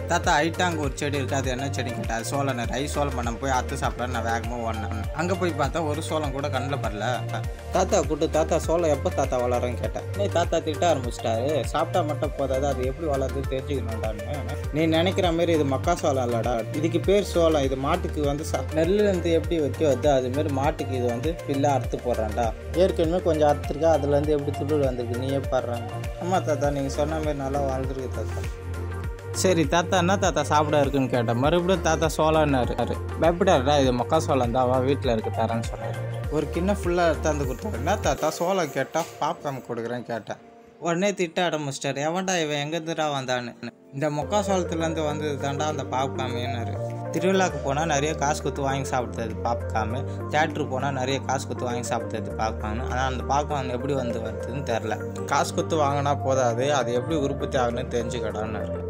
தாத்தா ஐட்டா அங்கே ஒரு செடி இருக்குது அது என்ன செடி கேட்டா அது சோளம் ரை சோளம் பண்ண போய் அத்து சாப்பிட நான் வேகமாக ஓடினேன் அங்கே போய் பார்த்தா ஒரு சோளம் கூட கண்ணில் படல தாத்தா கூட்டு தாத்தா சோளம் எப்போ தாத்தா வளரும்னு கேட்டேன் நீ தாத்தா திட்ட ஆரம்பிச்சிட்டாரு சாப்பிட்டா மட்டும் போதாது அது எப்படி வளருது தெரிஞ்சுக்கணும்டான்னு நீ நினைக்கிற மாதிரி இது மக்கா சோளம் இல்லடா இதுக்கு பேர் சோளம் இது மாட்டுக்கு வந்து சா- நெல்லுல இருந்து எப்படி வைக்க வருது அது மாதிரி மாட்டுக்கு இது வந்து பில்லா அறுத்து போடுறான்டா ஏற்கனவே கொஞ்சம் அறுத்துருக்கா அதுலேருந்து எப்படி துளிர் வந்திருக்கு நீயே பாடுறாங்க ஆமாம் தாத்தா நீங்கள் சொன்ன மாதிரி நல்லா வாழ்ந்துருக்கு தாத்தா சரி தாத்தா என்ன தாத்தா சாப்பிட இருக்குன்னு கேட்டேன் மறுபடியும் தாத்தா சோளம்னாரு பயப்படாருடா இது மக்கா சோளம் தான் வா வீட்டில் இருக்கு தரேன்னு சொன்னார் ஒரு கிண்ணம் ஃபுல்லாக எடுத்தாந்து கொடுத்தாரு என்ன தாத்தா சோளம் கேட்டால் பாப்கார்ன் கொடுக்குறேன்னு கேட்டேன் உடனே திட்ட ஆரம்பிச்சிட்டாரு எவன்டா இவன் எங்கேருந்துடா வந்தான்னு இந்த மொக்கா சோளத்துலேருந்து வந்தது தாண்டா அந்த பாப்காமின்னாரு திருவிழாக்கு போனால் நிறைய காசு கொடுத்து வாங்கி சாப்பிட்டது பாப்காமு தேட்டருக்கு போனால் நிறைய காசு கொடுத்து வாங்கி சாப்பிட்டது பாப்கார்னு ஆனால் அந்த பாப்கார்ன் எப்படி வந்து வருதுன்னு தெரில காசு கொடுத்து வாங்கினா போதாது அது எப்படி உற்பத்தி ஆகுன்னு தெரிஞ்சுக்கடான்னாரு